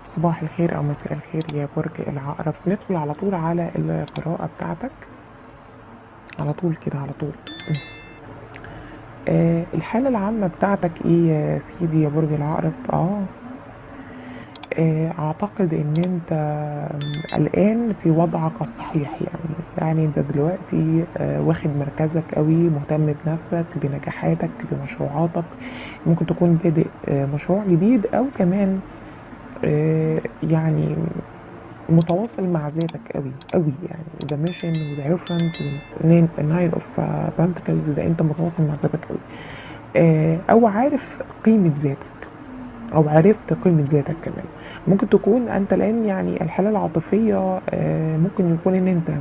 صباح الخير أو مساء الخير يا برج العقرب ندخل على طول على القراءة بتاعتك على طول كده على طول م. آه الحالة العامة بتاعتك ايه يا سيدي يا برج العقرب اه آه، اعتقد ان انت الان في وضعك الصحيح يعني يعني انت دلوقتي آه، واخد مركزك قوي مهتم بنفسك بنجاحاتك بمشروعاتك ممكن تكون بادئ آه، مشروع جديد او كمان آه، يعني متواصل مع ذاتك قوي قوي يعني ذا ميشن وذا هيرفرنت ناين اوف بانتكلز ده انت متواصل مع ذاتك قوي آه، او عارف قيمة ذاتك او عرفت قيمة ذاتك كمان ممكن تكون انت الان يعني الحالة العاطفية آه، ممكن يكون ان انت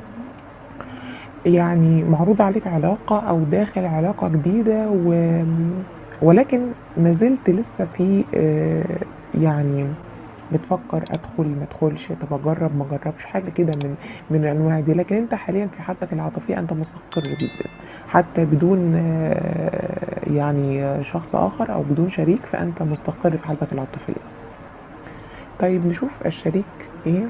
يعني معروض عليك علاقة او داخل علاقة جديدة و ولكن ما زلت لسه في آه، يعني بتفكر ادخل ما ادخلش طب اجرب ما اجربش حاجه كده من من الانواع دي لكن انت حاليا في حالتك العاطفيه انت مستقر جدا حتى بدون آه، يعني شخص اخر او بدون شريك فانت مستقر في حالتك العاطفيه طيب نشوف الشريك ايه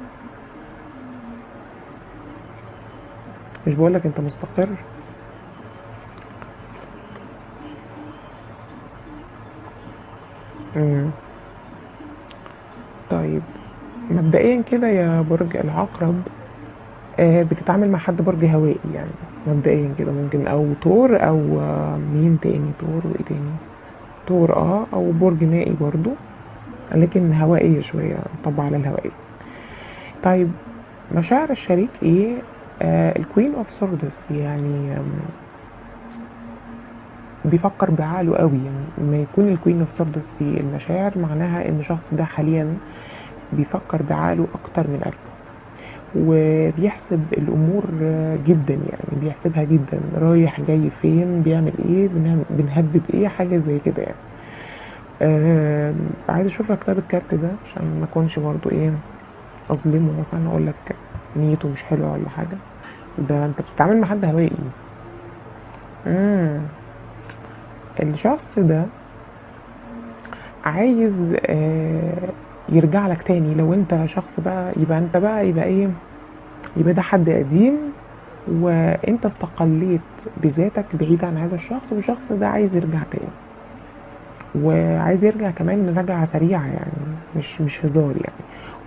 مش بقولك انت مستقر مم. طيب مبدئيا كده يا برج العقرب آه، بتتعامل مع حد برج هوائي يعني مبدئيا كده ممكن او تور او آه، مين تاني تور وايه تاني تور اه او برج مائي برضو لكن هوائية شوية طبع على الهوائية طيب مشاعر الشريك ايه آه الكوين اوف سوردس يعني آم، بيفكر بعقله قوي يعني لما يكون الكوين اوف سوردس في المشاعر معناها ان الشخص ده حاليا بيفكر بعقله اكتر من قلبه وبيحسب الامور جدا يعني بيحسبها جدا رايح جاي فين بيعمل ايه بنعمل بنهبب ايه حاجه زي كده يعني آه عايز اشوف لك طيب الكارت ده عشان ما اكونش برضو ايه اظلمه مثلا اقول لك نيته مش حلوه ولا حاجه ده انت بتتعامل مع حد هوائي امم الشخص ده عايز آه يرجع لك تاني لو انت شخص بقى يبقى انت بقى يبقى ايه يبقى ده حد قديم وانت استقليت بذاتك بعيد عن هذا الشخص والشخص ده عايز يرجع تاني وعايز يرجع كمان رجعة سريعة يعني مش مش هزار يعني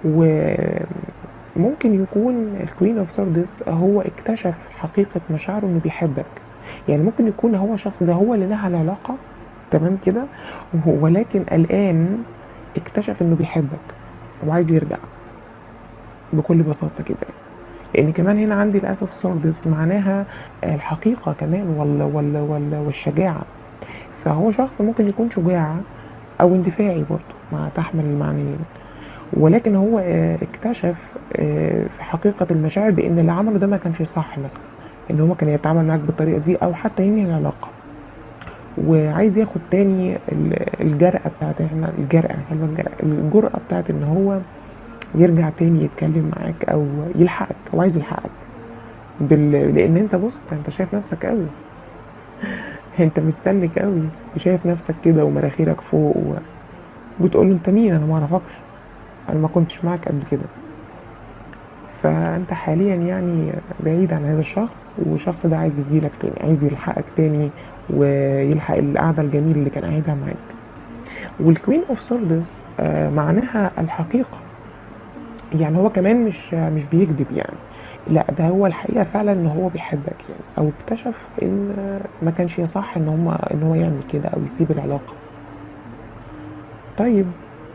وممكن يكون الكوين اوف سوردس هو اكتشف حقيقة مشاعره انه بيحبك يعني ممكن يكون هو الشخص ده هو اللي نهى العلاقة تمام كده ولكن الآن اكتشف انه بيحبك وعايز يرجع بكل بساطة كده لان كمان هنا عندي الاس اوف سوردس معناها الحقيقة كمان ولا ولا ولا والشجاعة فهو شخص ممكن يكون شجاع او اندفاعي برضه ما تحمل المعنيين ولكن هو آه، اكتشف آه، في حقيقة المشاعر بان اللي عمله ده ما كانش صح مثلا ان هو كان يتعامل معاك بالطريقة دي او حتى ينهي العلاقة وعايز ياخد تاني ال- الجرأة بتاعت احنا الجرأة حلوة الجرأة الجرأة بتاعت ان هو يرجع تاني يتكلم معاك او يلحقك هو عايز يلحقك بال... لان انت بص انت شايف نفسك قوي انت متنك قوي وشايف نفسك كده ومراخيرك فوق و... وبتقول له انت مين انا ما اعرفكش انا ما كنتش معاك قبل كده فانت حاليا يعني بعيد عن هذا الشخص والشخص ده عايز يجيلك تاني عايز يلحقك تاني ويلحق القعدة الجميلة اللي كان قاعدها معاك والكوين اوف سوردس معناها الحقيقة يعني هو كمان مش مش بيكذب يعني لا ده هو الحقيقة فعلا ان هو بيحبك يعني او اكتشف ان ما كانش يصح ان هو ان هو يعمل كده او يسيب العلاقة طيب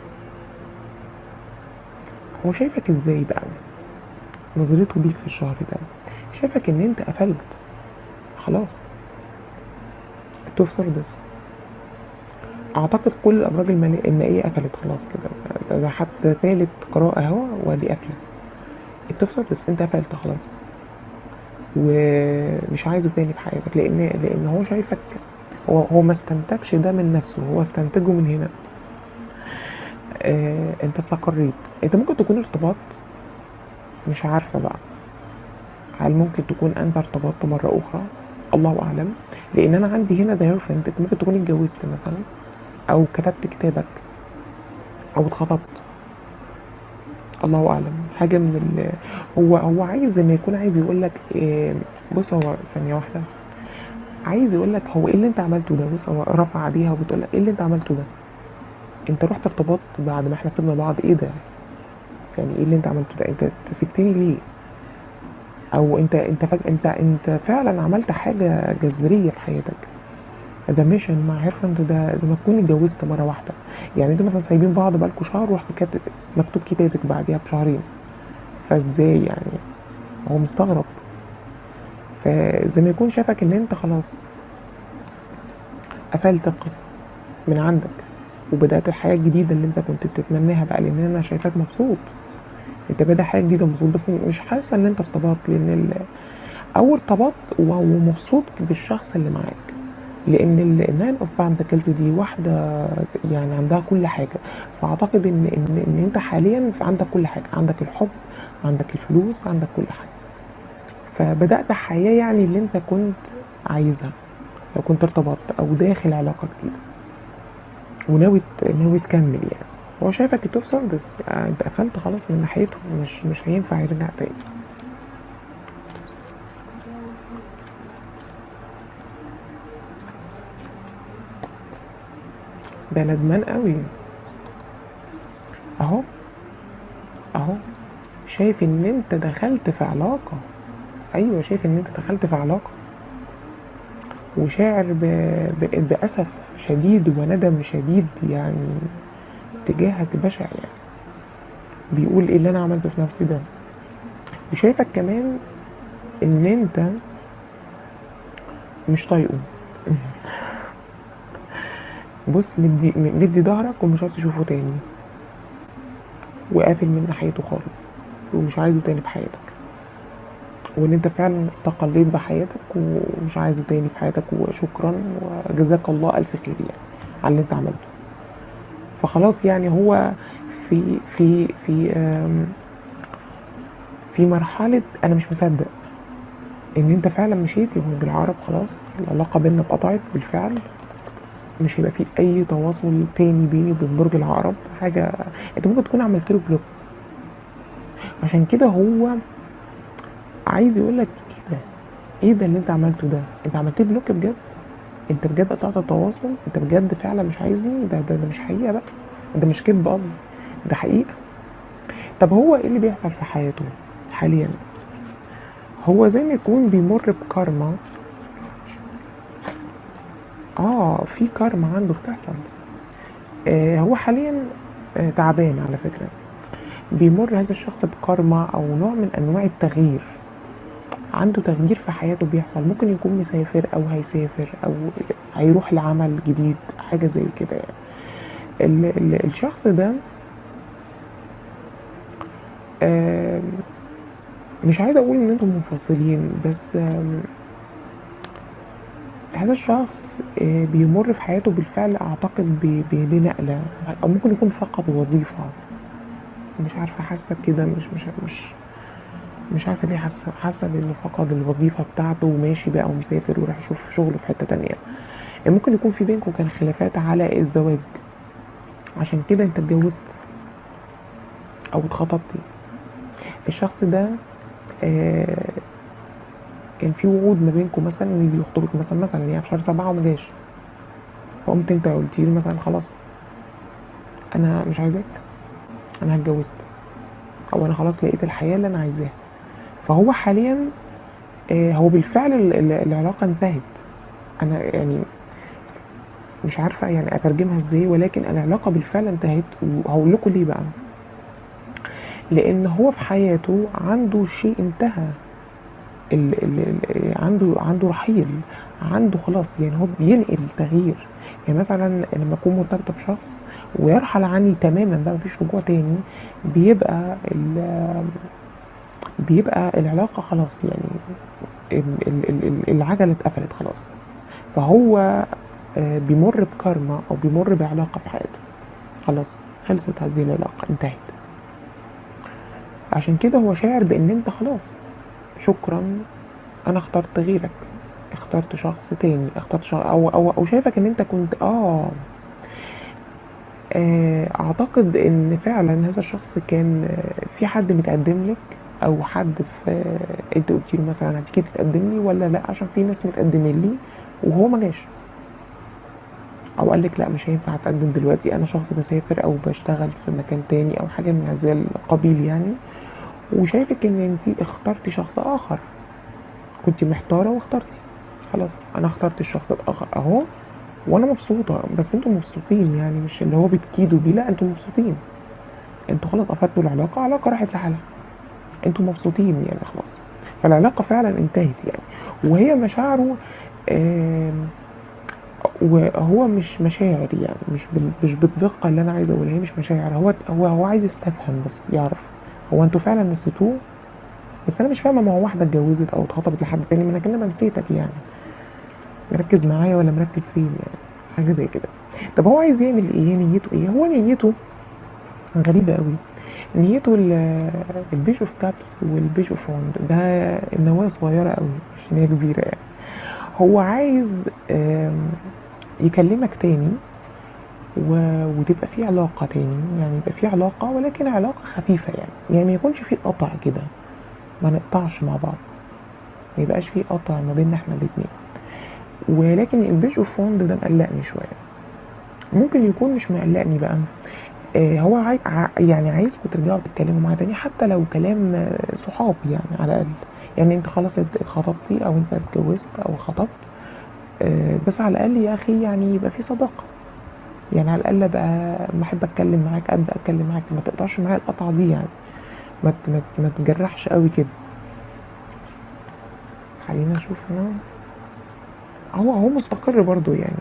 هو شايفك ازاي بقى نظرته ليك في الشهر ده شايفك ان انت قفلت خلاص التوف سردس اعتقد كل الابراج المالية المائية قفلت خلاص كده ده- ده حتى تالت قراءة اهو وادي قافلة التوف سردس انت قفلت خلاص ومش عايزه تاني في حياتك لان لان هو شايفك هو هو ما استنتجش ده من نفسه هو استنتجه من هنا آه انت استقريت انت ممكن تكون ارتباط مش عارفة بقى هل ممكن تكون انت ارتبطت مرة اخرى الله اعلم لان انا عندي هنا ده انت ممكن تكون اتجوزت مثلا او كتبت كتابك او اتخطبت الله اعلم حاجه من ال... هو هو عايز زي ما يكون عايز يقول لك إيه بص هو ثانيه واحده عايز يقول لك هو ايه اللي انت عملته ده بص هو رفع ايديها وبتقول لك ايه اللي انت عملته ده انت رحت ارتبطت بعد ما احنا سيبنا بعض ايه ده يعني ايه اللي انت عملته ده انت أنت سبتني ليه او انت انت فج... انت انت فعلا عملت حاجه جذريه في حياتك ده ميشن مع هيرفرند ده زي ما تكون اتجوزت مره واحده يعني انتوا مثلا سايبين بعض بقالكوا شهر ورحت كاتب مكتوب كتابك بعديها بشهرين فازاي يعني هو مستغرب فزي ما يكون شافك ان انت خلاص قفلت القصه من عندك وبدات الحياه الجديده اللي انت كنت بتتمناها بقى لان انا شايفاك مبسوط انت بادئ حياه جديده ومبسوط بس مش حاسه ان انت ارتبطت لان ال... او ارتبطت و- ومبسوط بالشخص اللي معاك لان الناين اوف بانتكلز دي واحده يعني عندها كل حاجه فاعتقد ان ان ان انت حاليا في عندك كل حاجه عندك الحب عندك الفلوس عندك كل حاجه فبدات حياه يعني اللي انت كنت عايزها لو كنت ارتبطت او داخل علاقه جديده وناوي ت- ناوي تكمل يعني هو شايفك التوف سردس يعني انت قفلت خلاص من ناحيته مش مش هينفع يرجع تاني ده ندمان قوي اهو اهو شايف ان انت دخلت في علاقة ايوه شايف ان انت دخلت في علاقة وشاعر ب... ب... بأسف شديد وندم شديد يعني تجاهك بشع يعني بيقول ايه اللي انا عملته في نفسي ده وشايفك كمان ان انت مش طايقه بص مدي مدي ظهرك ومش عايز تشوفه تاني وقافل من ناحيته خالص ومش عايزه تاني في حياتك وان انت فعلا استقليت بحياتك ومش عايزه تاني في حياتك وشكرا وجزاك الله الف خير يعني على اللي انت عملته فخلاص يعني هو في في في آم، في مرحلة أنا مش مصدق إن أنت فعلا مشيت يبقى بالعرب خلاص العلاقة بينا اتقطعت بالفعل مش هيبقى في أي تواصل تاني بيني وبين برج العقرب حاجة أنت ممكن تكون عملت له بلوك عشان كده هو عايز يقول لك إيه ده؟ إيه ده اللي أنت عملته ده؟ أنت عملت لي بلوك بجد؟ أنت بجد قطعت التواصل؟ أنت بجد فعلا مش عايزني؟ ده ده, ده مش حقيقة بقى ده مش كذب قصدي ده حقيقة طب هو ايه اللي بيحصل في حياته حاليا هو زي ما يكون بيمر بكارما اه في كارما عنده بتحصل آه هو حاليا آه تعبان على فكرة بيمر هذا الشخص بكارما او نوع من انواع التغيير عنده تغيير في حياته بيحصل ممكن يكون مسافر او هيسافر او هيروح لعمل جديد حاجة زي كده يعني ال ال الشخص ده آم، مش عايزه اقول ان انتم منفصلين بس آم، هذا الشخص آه، بيمر في حياته بالفعل اعتقد ب- ب- بنقله او ممكن يكون فقد وظيفه مش عارفه حاسه كده مش مش مش مش عارفه ليه حاسه حاسه بانه فقد الوظيفه بتاعته وماشي بقى ومسافر وراح يشوف شغله في حته تانية ممكن يكون في بينكم كان خلافات على الزواج عشان كده انت اتجوزت او اتخطبتي الشخص ده آه كان في وعود ما بينكم مثلا ان يجي يخطبك مثلا مثلا يعني في شهر سبعة وما جاش فقمت انت قلتي له مثلا خلاص انا مش عايزاك انا اتجوزت او انا خلاص لقيت الحياة اللي انا عايزاها فهو حاليا آه هو بالفعل ال- ال- العلاقة انتهت انا يعني مش عارفة يعني اترجمها ازاي ولكن العلاقة بالفعل انتهت وهقول لكم ليه بقى لان هو في حياته عنده شيء انتهى ال ال ال عنده عنده رحيل عنده خلاص يعني هو بينقل تغيير يعني مثلا لما اكون مرتبطه بشخص ويرحل عني تماما بقى مفيش رجوع تاني بيبقى ال بيبقى العلاقه خلاص يعني ال- ال- ال- ال- العجله اتقفلت خلاص فهو آه، بيمر بكارما او بيمر بعلاقه في حياته خلاص خلصت هذه العلاقه انتهت عشان كده هو شاعر بان انت خلاص شكرا انا اخترت غيرك اخترت شخص تاني اخترت شخص او او او شايفك ان انت كنت اه آه، اعتقد ان فعلا هذا الشخص كان آه، في حد متقدم لك او حد في آه، انت قلتي له مثلا هتيجي تتقدم لي ولا لا عشان في ناس متقدمين لي وهو ما جاش او قال لك لا مش هينفع اتقدم دلوقتي انا شخص بسافر او بشتغل في مكان تاني او حاجه من هذا القبيل يعني وشايفك ان انت اخترتي شخص اخر كنت محتاره واخترتي خلاص انا اخترت الشخص الاخر اهو وانا مبسوطه بس انتوا مبسوطين يعني مش اللي هو بتكيدوا بيه لا انتوا مبسوطين انتوا خلاص قفلتوا العلاقه علاقه راحت لحالها انتوا مبسوطين يعني خلاص فالعلاقه فعلا انتهت يعني وهي مشاعره آم، وهو مش مشاعر يعني مش بال- مش بالدقه اللي انا عايزه اقولها هي مش مشاعر هو هو هو عايز يستفهم بس يعرف هو انتوا فعلا نسيتوه بس انا مش فاهمه ما هو واحده اتجوزت او اتخطبت لحد تاني ما انا كده ما نسيتك يعني مركز معايا ولا مركز فين يعني حاجه زي كده طب هو عايز يعمل ايه نيته ايه هو نيته غريبه قوي نيته ال- البيج اوف كابس والبيج اوف وند ده النواة صغيره قوي مش ان هي كبيره يعني هو عايز آم، يكلمك تاني و... وتبقى في علاقة تاني يعني يبقى في علاقة ولكن علاقة خفيفة يعني يعني ما يكونش في قطع كده ما نقطعش مع بعض ما يبقاش في قطع ما بيننا احنا الاتنين ولكن البيج اوف وند ده مقلقني شوية ممكن يكون مش مقلقني بقى آه هو عاي... ع- يعني عايزكم ترجعوا تتكلموا معاه تاني حتى لو كلام آه، صحاب يعني على الأقل يعني انت خلاص ات- اتخطبتي او انت اتجوزت او خطبت آه بس على الأقل يا أخي يعني يبقى في صداقة يعني على الأقل بقى ما أحب أتكلم معاك أبدأ أتكلم معاك ما تقطعش معايا القطعة دي يعني ما ت- ما ت- ما تجرحش قوي كده خلينا نشوف هنا هو هو مستقر برضو يعني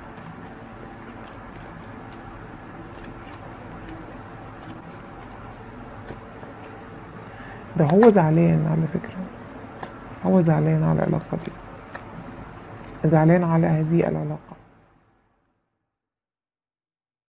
ده هو زعلان على فكرة هو زعلان على العلاقة دي زعلان على هذه العلاقة